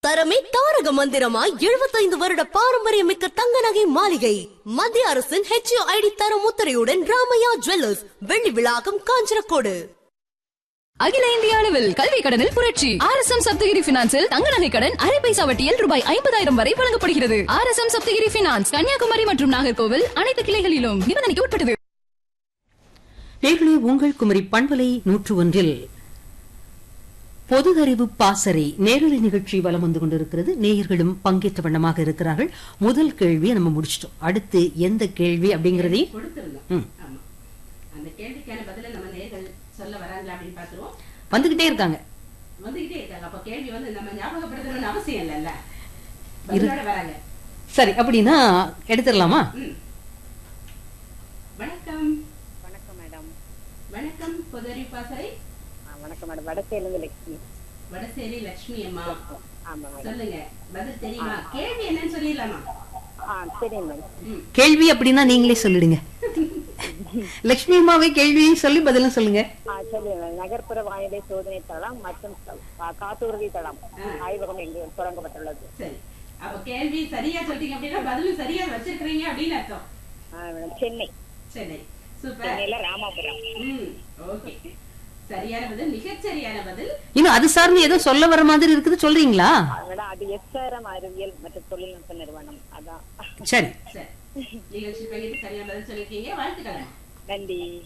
தரமே தாரக மந்திரமாய் எழுபத்தைந்து வருட பாரம்பரியமிக்க தங்க நகை மாளிகை மத்திய அரசின் ஹெச்ஓ ஐடி தரம் முத்திரையுடன் ராமையா ஜுவல்லர்ஸ் வெள்ளி விழாக்கம் காஞ்சனக்கோடு அகில இந்திய அளவில் கல்வி கடனில் புரட்சி ஆர் எஸ் எம் சப்தகிரி பினான்சில் தங்க நகை கடன் அரை பைசா வட்டியில் ரூபாய் ஐம்பதாயிரம் வரை வழங்கப்படுகிறது R S M Saptagiri finance Kanniyakumari மற்றும் நாகர்கோவில் அனைத்து கிளைகளிலும் நிபந்தனைக்கு உட்பட்டது நேர்களே உங்கள் குமரி பண்பலை நூற்று ஒன்றில் பொது அறிவு பாசறை நேரலை நிகழ்ச்சி வலம் வந்து கொண்டிருக்கிறது நேயர்களும் பங்கேற்ற வண்ணமாக இருக்கிறார்கள் முதல் கேள்வியை நம்ம முடிச்சிட்டோம் அடுத்து எந்த கேள்வி அப்படிங்கறதையும் கொடுத்துருந்தோம் ம். ஆமா அந்த கேள்விக்கான பதில நம்ம நேர்கள் சொல்ல வராங்களா அப்படின்னு பாத்துருவோம் வந்துகிட்டே இருக்காங்க வந்துகிட்டே இருக்காங்க அப்ப கேள்வி வந்து நம்ம ஞாபகப்படுத்தணும்னு அவசியம் இல்லைல்ல பதிலோட வராங்க சரி அப்படின்னா எடுத்துடலாமா ம். வணக்கம் வணக்கம் மேடம் வணக்கம் பொதறி பாசறை ஆ, வணக்கம் மேடம் வடசேலேருந்து லட்சுமி வடசேரி லட்சுமி அம்மா ஆமா மேடம் சொல்லுங்க பதில் தெரியுமா கேள்வி என்னன்னு சொல்லிடலாமா ஆ தெரியும் மேடம் ம். கேள்வி அப்படின்னா நீங்களே சொல்லிடுங்க லட்சுமி அம்மாவே கேள்வி சொல்லி பதிலும் சொல்லுங்க ஆ சொல்லுங்க மேடம் நகர்ப்புற வானிலை சோதனை தளம் மற்றும் ஆ, காட்டுறுதி தளம் ஆய்வகம் எங்கு தொடங்கப்பட்டுள்ளது சரி அப்ப கேள்வி சரியா சொல்லிட்டீங்க அப்படின்னா பதிலும் சரியா வச்சிருக்கீங்க அப்படின்னு அர்த்தம் ஆ, மேடம் சென்னை சென்னை சூப்பர் சென்னையில ராமாபுரம் ம் ஓகே சரியான பதில் மிகச் சரியான பதில் இன்னும் அது சார்ந்து ஏதோ சொல்ல வர மாதிரி இருக்குது சொல்றீங்களா ஆ, மேடம் அது எஸ்ஆர்எம் அறிவியல் மற்றும் தொழில்நுட்ப நிறுவனம் அதான் சரி சரி நிகழ்ச்சி பகிர்ந்து சரியான பதில் சொல்லிருக்கீங்க வாழ்த்துக்கள் நன்றி